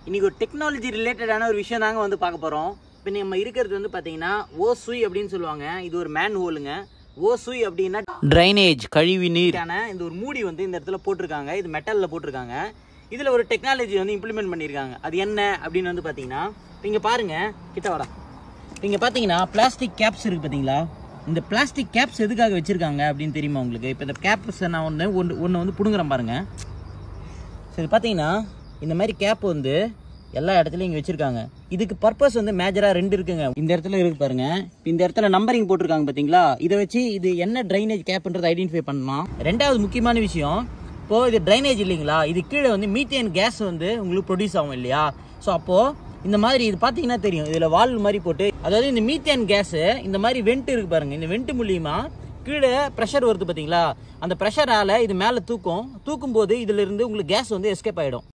இன்னைக்கு ஒரு டெக்னாலஜி ரிலேட்டடான ஒரு விஷயம் தாங்க வந்து பார்க்க போகிறோம் இப்போ நம்ம இருக்கிறது வந்து பார்த்தீங்கன்னா ஓசுய் அப்படின்னு சொல்லுவாங்க இது ஒரு மேன் ஹோலுங்க ஓசுய் அப்படின்னா ட்ரைனேஜ் கழிவு நீரான இந்த ஒரு மூடி வந்து இந்த இடத்துல போட்டிருக்காங்க இது மெட்டலில் போட்டிருக்காங்க இதில் ஒரு டெக்னாலஜி வந்து இம்ப்ளிமெண்ட் பண்ணியிருக்காங்க அது என்ன அப்படின்னு வந்து பார்த்தீங்கன்னா இப்போ இங்கே பாருங்க கிட்ட வாடா இப்போ இங்கே பார்த்தீங்கன்னா பிளாஸ்டிக் கேப்ஸ் இருக்குது பார்த்தீங்களா இந்த பிளாஸ்டிக் கேப்ஸ் எதுக்காக வச்சுருக்காங்க அப்படின்னு தெரியுமா உங்களுக்கு இப்போ இந்த கேப்ஸ் நான் ஒன்று ஒன்று ஒன்று வந்து பிடுங்குறேன் பாருங்க சரி பார்த்தீங்கன்னா இந்த மாதிரி கேப் வந்து எல்லா இடத்துலையும் இங்கே வச்சிருக்காங்க இதுக்கு பர்பஸ் வந்து மேஜராக ரெண்டு இருக்குங்க இந்த இடத்துல இருக்கு பாருங்க இப்ப இந்த இடத்துல நம்பரிங் போட்டிருக்காங்க பார்த்தீங்களா இதை வச்சு இது என்ன ட்ரைனேஜ் கேப்ன்றது ஐடென்டிஃபை பண்ணலாம் ரெண்டாவது முக்கியமான விஷயம் இப்போ இது ட்ரைனேஜ் இல்லைங்களா இது கீழே வந்து மீத்தேன் கேஸ் வந்து உங்களுக்கு ப்ரொடியூஸ் ஆகும் இல்லையா ஸோ அப்போது இந்த மாதிரி இது பார்த்தீங்கன்னா தெரியும் இதில் வால் மாதிரி போட்டு அதாவது இந்த மீத்தேன் கேஸு இந்த மாதிரி வெண்ட் இருக்கு பாருங்க இந்த வெண்ட் மூலியமா கீழே ப்ரெஷர் வருது பார்த்தீங்களா அந்த ப்ரெஷரால் இது மேலே தூக்கும் தூக்கும் போது இதுல இருந்து உங்களுக்கு கேஸ் வந்து எஸ்கேப் ஆகிடும்